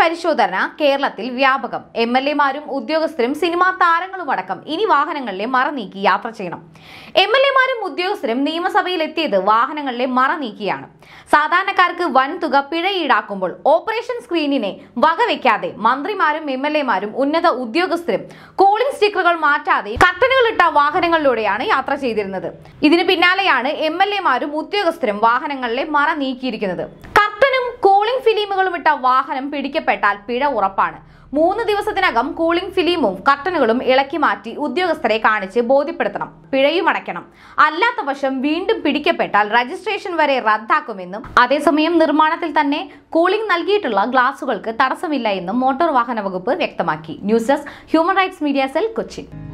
പരിശോധന കേരളത്തിൽ വ്യാപകം M L എമാരും ഉദ്യോഗസ്ഥരും സിനിമാ താരങ്ങളും അടക്കം ഇനി വാഹനങ്ങളിലെ മറ നീക്കി യാത്ര ചെയ്യണം എം എൽ എമാരും ഉദ്യോഗസ്ഥരും നിയമസഭയിൽ എത്തിയത് വാഹനങ്ങളിലെ മറ നീക്കിയാണ് സാധാരണക്കാർക്ക് വൻ തുക പിഴ ഈടാക്കുമ്പോൾ ഓപ്പറേഷൻ സ്ക്രീനിനെ വകവെക്കാതെ മന്ത്രിമാരും എം എൽ എമാരും ഉന്നത ഉദ്യോഗസ്ഥരും കൂളിംഗ് സ്റ്റിക്കറുകൾ മാറ്റാതെ കട്ടനുകളിട്ട വാഹനങ്ങളിലൂടെയാണ് യാത്ര ചെയ്തിരുന്നത് ഇതിന് പിന്നാലെയാണ് എം എൽ എമാരും ഉദ്യോഗസ്ഥരും വാഹനങ്ങളിലെ മറ നീക്കിയിരിക്കുന്നത് കർട്ടനും കൂളിംഗ് ഫിലിമുകളും ഇട്ട വാഹനം പിടിക്കപ്പെട്ടാൽ പിഴ ഉറപ്പാണ് മൂന്ന് ദിവസത്തിനകം കൂളിംഗ് ഫിലിമും കർട്ടനുകളും ഇളക്കി മാറ്റി ഉദ്യോഗസ്ഥരെ കാണിച്ച് ബോധ്യപ്പെടുത്തണം പിഴയും അടയ്ക്കണം അല്ലാത്ത പക്ഷം വീണ്ടും പിടിക്കപ്പെട്ടാൽ രജിസ്ട്രേഷൻ വരെ റദ്ദാക്കുമെന്നും അതേസമയം നിർമ്മാണത്തിൽ തന്നെ കൂളിംഗ് നൽകിയിട്ടുള്ള ഗ്ലാസുകൾക്ക് തടസ്സമില്ല എന്നും മോട്ടോർ വാഹന വകുപ്പ് വ്യക്തമാക്കി news desk human rights media cell Kochi